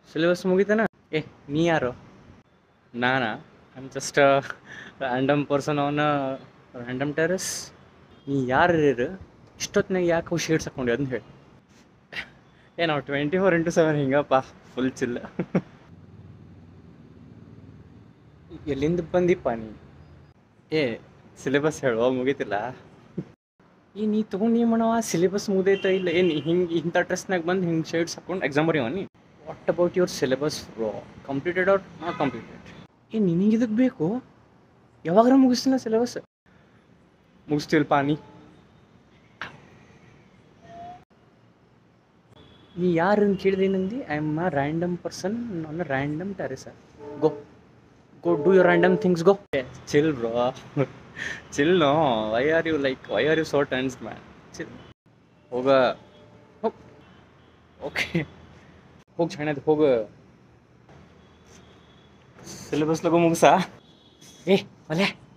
syllabus ಮುಗಿತಾನ ಏ ನೀ ಯಾರು ನಾನಾ I am just random person ಅವನ ರ್ಯಾಂಡಮ್ ಟೆರಸ್ ನೀ ಯಾರು ಇಷ್ಟೊತ್ತಿನಾಗ ಯಾಕೆ ಶೇಡ್ಸ್ ಹಾಕೊಂಡೆ ಅದನ್ನ ಹೇಳಿ ಏ ನಾವು ಟ್ವೆಂಟಿ ಫೋರ್ ಇಂಟು ಸೆವೆನ್ ಹಿಂಗಪ್ಪ ಫುಲ್ ಚಿಲ್ಲ ಎಲ್ಲಿಂದ ಬಂದಿಪ್ಪ ನೀ ಏ ಸಿಲೆಬಸ್ ಹೇಳುವ ಮುಗೀತಿಲ್ಲ ಈ ನೀ ತೊಗೊಂಡು ನೀ ಮಾಡವ ಸಿಲೆಬಸ್ ಮುಗ್ದೈತ ಇಲ್ಲ ಏನು ಹಿಂಗೆ ಇಂಥ ಡ್ರೆಸ್ನಾಗ ಬಂದು ಹಿಂಗೆ ಶೇಡ್ಸ್ ಹಾಕೊಂಡು ಎಕ್ಸಾಮ್ ಬರೀವ ನೀ ವಾಟ್ ಅಬೌಟ್ ಯುವರ್ ಸಿಲೆಬಸ್ ರೋ ಕಂಪ್ಲೀಟೆಡ್ ಔಟ್ ನಾಟ್ ಕಂಪ್ಲೀಟೆಡ್ ಏ ನಿನಗೆ ಇದಕ್ಕೆ ಬೇಕು ಯಾವಾಗಾರ ಮುಗಿಸ್ತೀನ ಸಿಲೆಬಸ್ ಮುಗಿಸ್ತೀವಲ್ಪ ನೀ ನೀ ಯಾರನ್ನು ಕೇಳಿದೆ ನಂದಿ I am a random person ನಾನ್ ರ್ಯಾಂಡಮ್ ಟೆರೆಸರ್ go go do your random things go chill bro chill no why are you like why are you so tense man chill ಹೋಗ ಹೋಗ್ ಓಕೆ ಹೋಗಿ ಚೆನ್ನಾಗಿ ಹೋಗ ಸಿಲೆಬಸ್ ಲಗು ಮುಗಿಸಾ ಏ ಅಲ್ಲೇ